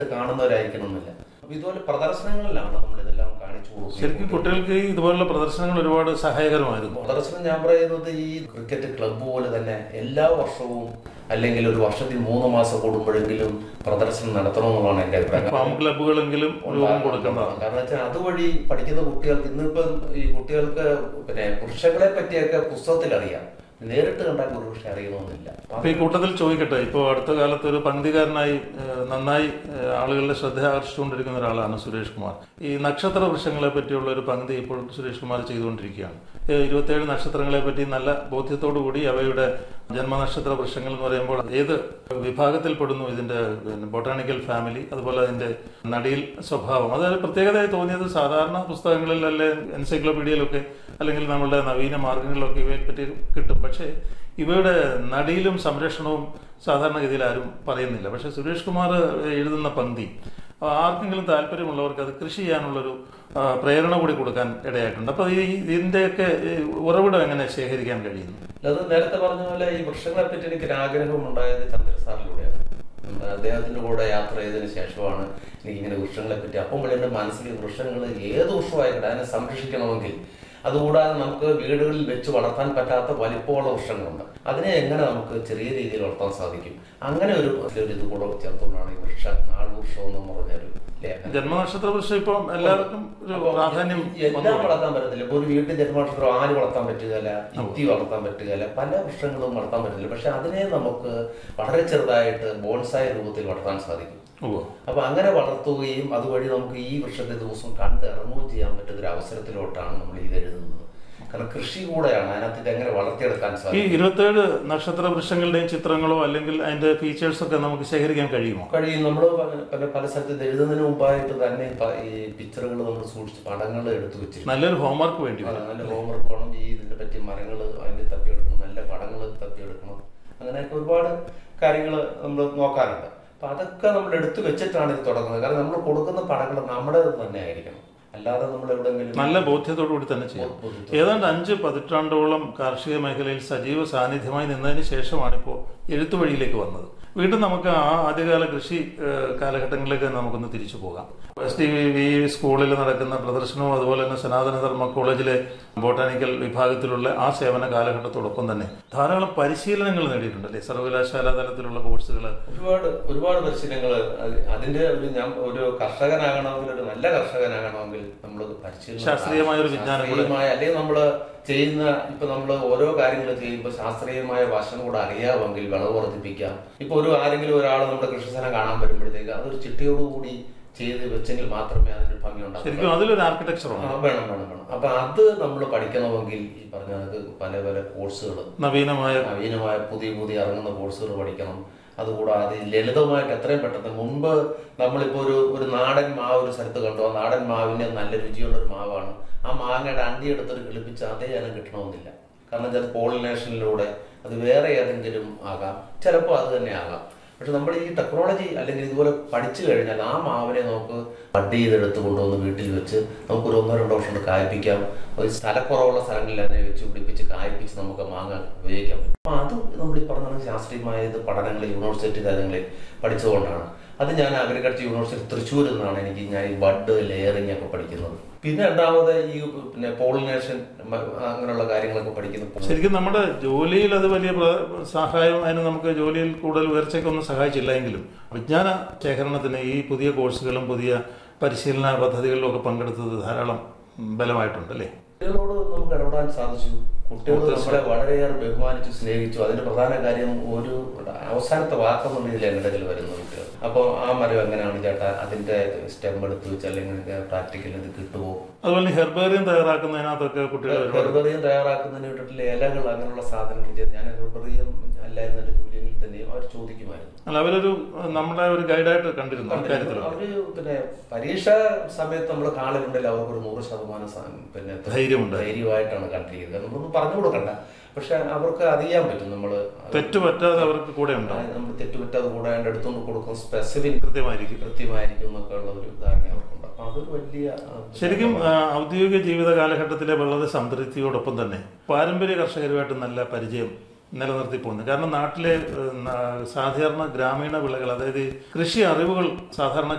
കാണുന്നവരായിരിക്കണം എന്നില്ല അപ്പൊ ഇതുപോലെ പ്രദർശനങ്ങളിലാണ് നമ്മൾ ഇതെല്ലാം കാണിച്ചു ശരിക്കും കൊടുക്കുന്നത് കുട്ടികൾക്ക് ഈ ഇതുപോലുള്ള പ്രദർശനങ്ങൾ ഒരുപാട് സഹായകരമായിരുന്നു പ്രദർശനം ഞാൻ പറയുന്നത് ഈ ക്രിക്കറ്റ് ക്ലബ്ബ് പോലെ തന്നെ എല്ലാ വർഷവും അല്ലെങ്കിൽ ഒരു വർഷത്തിൽ മൂന്ന് മാസം കൂടുമ്പോഴെങ്കിലും പ്രദർശനം നടത്തണമെന്നുള്ളതാണ് എൻ്റെ അഭിപ്രായം ഫാം ക്ലബ്ബുകളെങ്കിലും രൂപം കൊടുക്കേണ്ടതാണ് കാരണം വെച്ചാൽ അതുവഴി പഠിക്കുന്ന കുട്ടികൾക്ക് ഇന്നിപ്പം ഈ കുട്ടികൾക്ക് പിന്നെ പുരുഷങ്ങളെ പറ്റിയൊക്കെ പുസ്തകത്തിൽ അറിയാം നേരിട്ട് കണ്ടാൽ ഒരു പക്ഷേ അറിയണമെന്നില്ല അപ്പൊ അപ്പൊ ഈ കൂട്ടത്തിൽ ചോദിക്കട്ടെ ഇപ്പോൾ അടുത്ത കാലത്ത് ഒരു പങ്ക്തികാരനായി ഏഹ്, നന്നായി ഏഹ്, ആളുകളുടെ ശ്രദ്ധ ആകർഷിച്ചുകൊണ്ടിരിക്കുന്ന ഒരാളാണ് സുരേഷ് കുമാർ ഈ നക്ഷത്ര വൃക്ഷങ്ങളെ പറ്റിയുള്ള ഒരു പങ്ക്തി ഇപ്പോൾ സുരേഷ് കുമാർ ചെയ്തുകൊണ്ടിരിക്കുകയാണ് ഏഹ്, ഇരുപത്തേഴ് നക്ഷത്രങ്ങളെ പറ്റി നല്ല ബോധ്യത്തോടു കൂടി അവയുടെ ജന്മനക്ഷത്ര വൃക്ഷങ്ങൾ എന്ന് പറയുമ്പോൾ ഏത് വിഭാഗത്തിൽപ്പെടുന്നു ഇതിന്റെ ബൊട്ടാണിക്കൽ ഫാമിലി അതുപോലെ അതിന്റെ നടിയിൽ സ്വഭാവം അതൊരു പ്രത്യേകതയായി തോന്നിയത് സാധാരണ പുസ്തകങ്ങളിൽ അല്ലെ എൻസൈക്ലോപീഡിയയിലൊക്കെ അല്ലെങ്കിൽ നമ്മളുടെ നവീന മാർഗങ്ങളിലൊക്കെ ഇവയെ പറ്റി കിട്ടും പക്ഷേ ഇവയുടെ നടിയിലും സംരക്ഷണവും സാധാരണഗതിയിൽ ആരും പറയുന്നില്ല പക്ഷെ സുരേഷ് കുമാർ എഴുതുന്ന പങ്ക്തി ആർക്കെങ്കിലും താല്പര്യമുള്ളവർക്ക് അത് കൃഷി ചെയ്യാനുള്ളൊരു ആ, പ്രേരണ കൂടി കൊടുക്കാൻ ഇടയായിട്ടുണ്ട് അപ്പൊ ഈ ഇതിന്റെയൊക്കെ ഈ ഉറവിടം എങ്ങനെ ശേഖരിക്കാൻ കഴിയുന്നു അത് നേരത്തെ പറഞ്ഞ പോലെ ഈ വൃക്ഷങ്ങളെ പറ്റി എനിക്കൊരു ആഗ്രഹം ഉണ്ടായത് ചന്ദ്രസാറിലൂടെയാണ് അദ്ദേഹത്തിന്റെ കൂടെ യാത്ര ചെയ്തതിന് ശേഷമാണ് എനിക്ക് ഇങ്ങനെ വൃക്ഷങ്ങളെ പറ്റി അപ്പം എൻ്റെ മനസ്സിൽ വൃക്ഷങ്ങൾ ഏത് വൃക്ഷമായിക്കട്ടെ അതിനെ സംരക്ഷിക്കണമെങ്കിൽ അതുകൂടാതെ നമുക്ക് വീടുകളിൽ വെച്ച് വളർത്താൻ പറ്റാത്ത വലിപ്പമുള്ള വൃക്ഷങ്ങളുണ്ട് അതിനെ എങ്ങനെ നമുക്ക് ചെറിയ രീതിയിൽ വളർത്താൻ സാധിക്കും അങ്ങനെ ഒരു ഒരു ഇത് കൂടെ ചേർത്തുകൊണ്ടാണ് ഈ വൃക്ഷ നാൾവൃക്ഷം എന്ന് പറഞ്ഞൊരു ലേഖനം ജന്മനക്ഷത്ര വൃക്ഷം ഇപ്പം എല്ലാവർക്കും ഒരു അപ്പൊ പ്രാധാന്യം എല്ലാം വന്നു വളർത്താൻ പറ്റത്തില്ല ഇപ്പൊ ഒരു വീട്ടിൽ ജന്മനക്ഷത്രം ആര് വളർത്താൻ പറ്റുകയില്ല ഇത്തി വളർത്താൻ പറ്റുകയില്ല പല വൃക്ഷങ്ങളും വളർത്താൻ പറ്റില്ല പക്ഷെ അതിനെ നമുക്ക് വളരെ ചെറുതായിട്ട് ബോൺസായ രൂപത്തിൽ വളർത്താൻ സാധിക്കും ഓ അപ്പൊ അങ്ങനെ വളർത്തുകയും അതുവഴി നമുക്ക് ഈ വൃക്ഷത്തെ ദിവസം കണ്ട് ഇറങ്ങുകയും ചെയ്യാൻ പറ്റുന്ന ഒരു അവസരത്തിലോട്ടാണ് നമ്മൾ ഇത് എഴുതുന്നത് കാരണം കൃഷി കൂടെയാണ് അതിനകത്ത് ഇത് എങ്ങനെ വളർത്തിയെടുക്കാൻ ഈ സാധിക്കും ഇരുപത്തേഴ് നക്ഷത്ര വൃക്ഷങ്ങളുടെയും ചിത്രങ്ങളോ അല്ലെങ്കിൽ അതിന്റെ ഫീച്ചേഴ്സ് ഒക്കെ നമുക്ക് ശേഖരിക്കാൻ കഴിയുമോ കഴിയും നമ്മൾ പല പല സ്ഥലത്ത് ഇത് എഴുതുന്നതിന് മുമ്പായിട്ട് തന്നെ പ- ഈ പിക്ചറുകൾ നമ്മൾ സൂക്ഷിച്ച് പടങ്ങൾ എടുത്തു വെച്ചിരിക്കും നല്ലൊരു ഹോംവർക്ക് വേണ്ടി വരും ആ, നല്ല ഹോംവർക്ക് വേണം ഈ ഇതിനെ പറ്റി മരങ്ങൾ അതിന്റെ തപ്പിയെടുക്കണം നല്ല പടങ്ങൾ തപ്പിയെടുക്കണം അങ്ങനെയൊക്കെ ഒരുപാട് കാര്യങ്ങൾ നമ്മൾ നോക്കാറുണ്ട് അപ്പൊ അതൊക്കെ നമ്മൾ എടുത്തു വെച്ചിട്ടാണ് ഇത് തുടങ്ങുന്നത് കാരണം നമ്മൾ കൊടുക്കുന്ന പടങ്ങൾ നമ്മുടെ തന്നെ ആയിരിക്കണം അല്ലാതെ നമ്മൾ എവിടെയെങ്കിലും നല്ല ബോധ്യത്തോടു കൂടി തന്നെ ചെയ്യണം ബോധ്യത്തോടെ. ഏതാണ്ട് അഞ്ച് പതിറ്റാണ്ടോളം കാർഷിക മേഖലയിൽ സജീവ സാന്നിധ്യമായി നിന്നതിന് ശേഷമാണ് ഇപ്പോൾ എഴുത്തു വഴിയിലേക്ക് വന്നത് വീണ്ടും നമുക്ക് ആ ആദ്യകാല കൃഷി ഏഹ്, കാലഘട്ടങ്ങളിലേക്ക് നമുക്കൊന്ന് തിരിച്ചു പോകാം എസ് ടി വി സ്കൂളിൽ നടക്കുന്ന പ്രദർശനവും അതുപോലെ തന്നെ സനാതന ധർമ്മ കോളേജിലെ ബോട്ടാനിക്കൽ വിഭാഗത്തിലുള്ള ആ സേവന കാലഘട്ടത്തോടൊപ്പം തന്നെ ധാരാളം പരിശീലനങ്ങൾ നേടിയിട്ടുണ്ടല്ലേ സർവകലാശാല തലത്തിലുള്ള കോഴ്സുകൾ ഒരുപാട് ഒരുപാട് പരിശീലനങ്ങൾ അതിന്റെ ഒരു ഞാൻ ഒരു കർഷകനാകണമെങ്കിൽ ഒരു നല്ല കർഷകനാകണമെങ്കിൽ നമ്മൾ പരിശീലനം ശാസ്ത്രീയമായ ഒരു വിജ്ഞാനം കൂടെ. ശാസ്ത്രീയമായ അല്ലെങ്കിൽ നമ്മൾ ചെയ്യുന്ന ഇപ്പൊ നമ്മൾ ഓരോ കാര്യങ്ങൾ ചെയ്യുമ്പോൾ ശാസ്ത്രീയമായ വശം കൂടെ അറിയാമെങ്കിൽ വിളവ് വർദ്ധിപ്പിക്കാം ഇപ്പൊ ഒരു ആരെങ്കിലും ഒരാൾ നമ്മുടെ കൃഷിസ്ഥലം കാണാൻ വരുമ്പോഴത്തേക്ക് അതൊരു ചിട്ടയോടുകൂടി ചെയ്ത് വെച്ചെങ്കിൽ മാത്രമേ അതിന് ഭംഗി ഉണ്ടാകൂ ശരിക്കും അതിലൊരു ആർക്കിടെക്ചർ ആ, വേണം വേണം വേണം അപ്പൊ അത് നമ്മൾ പഠിക്കണമെങ്കിൽ ഈ പറഞ്ഞ കണക്ക് പല പല കോഴ്സുകൾ നവീനമായ നവീനമായ പുതിയ പുതിയ ഇറങ്ങുന്ന കോഴ്സുകൾ പഠിക്കണം അതുകൂടാതെ ലളിതമായിട്ട് എത്രയും പെട്ടെന്ന് മുൻപ് നമ്മളിപ്പോ ഒരു ഒരു നാടൻ മാവ് ഒരു സ്ഥലത്ത് കണ്ടു ആ നാടൻ മാവിന് നല്ല രുചിയുള്ള ഒരു മാവാണ് ആ മാങ്ങയുടെ അണ്ടി എടുത്തിട്ട് കിളിപ്പിച്ച് അതേ ഇനം കിട്ടണമെന്നില്ല കാരണം വെച്ചാൽ പോളിനേഷനിലൂടെ അത് വേറെ ഏതെങ്കിലും ആകാം ചിലപ്പോൾ അത് തന്നെ ആകാം പക്ഷെ നമ്മൾ ഈ ടെക്നോളജി അല്ലെങ്കിൽ ഇതുപോലെ പഠിച്ചു കഴിഞ്ഞാൽ ആ മാവിനെ നമുക്ക് ബഡ് ചെയ്തെടുത്ത് കൊണ്ടുവന്ന് വീട്ടിൽ വെച്ച് നമുക്ക് ഒരു ഒന്നോ രണ്ടോ വർഷം കൊണ്ട് കായ്പ്പിക്കാം ഒരു സ്ഥലക്കുറവുള്ള സ്ഥലങ്ങളിൽ അതിനെ വെച്ച് പിടിപ്പിച്ച് കായ്പ്പിച്ച് നമുക്ക് മാങ്ങ ഉപയോഗിക്കാൻ പറ്റും അപ്പൊ അത് നമ്മൾ ഈ പറഞ്ഞ ശാസ്ത്രീയമായ ഇത് പഠനങ്ങൾ യൂണിവേഴ്സിറ്റി തലങ്ങളിൽ പഠിച്ചതുകൊണ്ടാണ് അത് ഞാൻ അഗ്രികൾച്ചർ യൂണിവേഴ്സിറ്റി തൃശ്ശൂരിൽ നിന്നാണ് എനിക്ക് ഞാൻ ഈ ബഡ് ലെയറിംഗ് ഒക്കെ പഠിക്കുന്നത് പിന്നെ രണ്ടാമത് ഈ പിന്നെ പോളിനേഷൻ അങ്ങനെയുള്ള കാര്യങ്ങളൊക്കെ പഠിക്കുന്നു ശരിക്കും നമ്മുടെ ജോലിയിൽ അത് വലിയ പ്ര- സഹായം അതിന് നമുക്ക് ജോലിയിൽ കൂടുതൽ ഉയർച്ചയ്ക്കൊന്നും സഹായിച്ചില്ല എങ്കിലും വിജ്ഞാന ശേഖരണത്തിന് ഈ പുതിയ കോഴ്സുകളും പുതിയ പരിശീലന പദ്ധതികളിലും ഒക്കെ പങ്കെടുത്തത് ധാരാളം ഉം, ബലമായിട്ടുണ്ട് അല്ലേ കുട്ടികളോട് നമുക്ക് ഇടപെടാൻ സാധിച്ചു കുട്ടികൾ നമ്മളെ വളരെയേറെ ബഹുമാനിച്ചു സ്നേഹിച്ചു അതിന്റെ പ്രധാന കാര്യം ഒരു അവസാനത്തെ വാക്കെന്നുള്ള ഇതിൽ എൻ്റെ ഇടയിൽ വരുന്ന കുട്ടികൾ അപ്പോൾ ആ മരം എങ്ങനെയാണ് ചേട്ടാ അതിന്റെ സ്റ്റെം എടുത്ത് വെച്ച് അല്ലെങ്കിൽ പ്രാക്ടിക്കൽ ഇത് കിട്ടുമോ അതുപോലെ ഹെർബേറിയം തയ്യാറാക്കുന്നതിനകത്തൊക്കെ കുട്ടികൾ ഒരുപാട് ഹെർബറിയം തയ്യാറാക്കുന്നതിന് വേണ്ടിയിട്ടുള്ള ഇലകൾ അങ്ങനെയുള്ള സാധനങ്ങൾ ചെയ്ത് ഞാൻ ഹെർബറിയം അല്ലായിരുന്നു എൻ്റെ ജോലിയിൽ തന്നെയും അവർ ചോദിക്കുമായിരുന്നു അല്ല അവരൊരു അഹ്, നമ്മളെ ഒരു ഗൈഡായിട്ട് കണ്ടിരുന്നു അക്കാര്യത്തിലൊക്കെ അവര് പിന്നെ പരീക്ഷ സമയത്ത് നമ്മൾ കാളിലുണ്ടെങ്കിൽ അവർക്കൊരു നൂറ് ശതമാനം സ- പിന്നെ ധൈര്യമുണ്ട് ധൈര്യമായിട്ടാണ് കണ്ടിരിക്കുന്നത് നമ്മളൊന്നും പറഞ്ഞു കൊടുക്കണ്ട പക്ഷെ അവർക്ക് അറിയാൻ പറ്റും നമ്മൾ തെറ്റ് പറ്റാതെ അവർക്ക് കൂടെ ഉണ്ടാവും നമ്മൾ തെറ്റുപറ്റാതെ കൂടെ അതിന്റെ അടുത്തുകൊണ്ട് കൊടുക്കും സ്പെസിഫിക് കൃത്യമായിരിക്കും കൃത്യമായിരിക്കും എന്നൊക്കെ ഉള്ള ഒരു ധാരണ അവർക്കുണ്ട് അപ്പൊ അതൊരു വലിയ ആ, ശരിക്കും ആ, ഔദ്യോഗിക ജീവിത കാലഘട്ടത്തിലെ വളരെ സംതൃപ്തിയോടൊപ്പം തന്നെ പാരമ്പര്യ കർഷകരുമായിട്ട് നല്ല പരിചയം നിലനിർത്തി പോകുന്നു കാരണം നാട്ടിലെ ഏഹ്, ന- സാധാരണ ഗ്രാമീണ വിളകൾ അതായത് കൃഷി അറിവുകൾ സാധാരണ